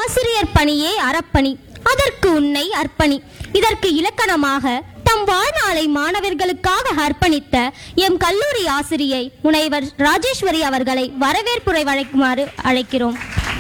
ஆசிரியர் பணியே அறப்பணி அதற்கு உன்னை அர்ப்பணி இதற்கு இலக்கணமாக தம் வாழ்நாளை மாணவர்களுக்காக அர்ப்பணித்த எம் கல்லூரி ஆசிரியை முனைவர் ராஜேஸ்வரி அவர்களை வரவேற்புரை வழங்குமாறு அழைக்கிறோம்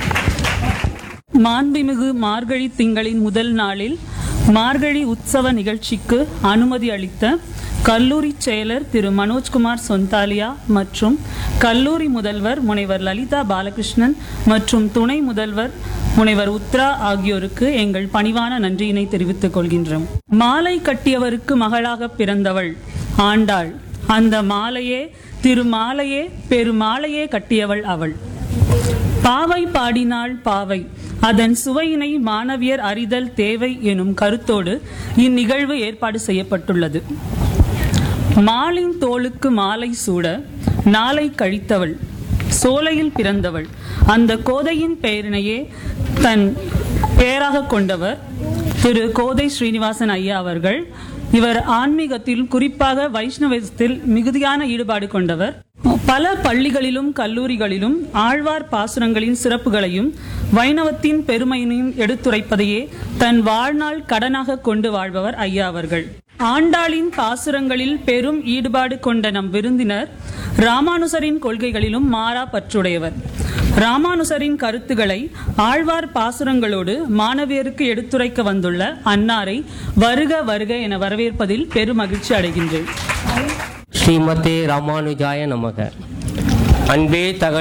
மாண்புமிகு மார்கழி திங்களின் முதல் நாளில் மார்கழி உற்சவ நிகழ்ச்சிக்கு அனுமதி அளித்த கல்லூரி செயலர் திரு மனோஜ்குமார் சொந்தாலியா மற்றும் கல்லூரி முதல்வர் முனைவர் லலிதா பாலகிருஷ்ணன் மற்றும் துணை முதல்வர் முனைவர் உத்ரா ஆகியோருக்கு எங்கள் பணிவான நன்றியினை தெரிவித்துக் கொள்கின்றோம் மாலை கட்டியவருக்கு மகளாக பிறந்தவள் ஆண்டாள் அந்த மாலையே திருமாலையே பெருமாலையே கட்டியவள் அவள் பாவை பாடினாள் பாவை அதன் சுவையினை மாணவியர் அறிதல் தேவை எனும் கருத்தோடு இந்நிகழ்வு ஏற்பாடு செய்யப்பட்டுள்ளது மாலின் தோளுக்கு மாலை சூட நாளை கழித்தவள் சோலையில் பிறந்தவள் அந்த கோதையின் பெயரினையே தன் பெயராக கொண்டவர் திரு கோதை ஸ்ரீனிவாசன் ஐயா அவர்கள் இவர் ஆன்மீகத்தில் குறிப்பாக வைஷ்ணவத்தில் மிகுதியான ஈடுபாடு கொண்டவர் பல பள்ளிகளிலும் கல்லூரிகளிலும் ஆழ்வார் பாசுரங்களின் சிறப்புகளையும் வைணவத்தின் பெருமையினையும் எடுத்துரைப்பதையே தன் வாழ்நாள் கடனாக கொண்டு வாழ்பவர் ஐயா அவர்கள் ஆண்டாளின் பாசுரங்களில் பெரும் ஈடுபாடு கொண்ட நம் விருந்தினர் ராமானுசரின் கொள்கைகளிலும் மாறா பற்றுடையவர் ராமானுசரின் கருத்துக்களை ஆழ்வார் பாசுரங்களோடு மாணவியருக்கு எடுத்துரைக்க வந்துள்ள அன்னாரை வருக வருக என வரவேற்பதில் பெருமகிழ்ச்சி அடைகின்றேன் ஸ்ரீமதே ராமானுஜாய நமக அன்பே தக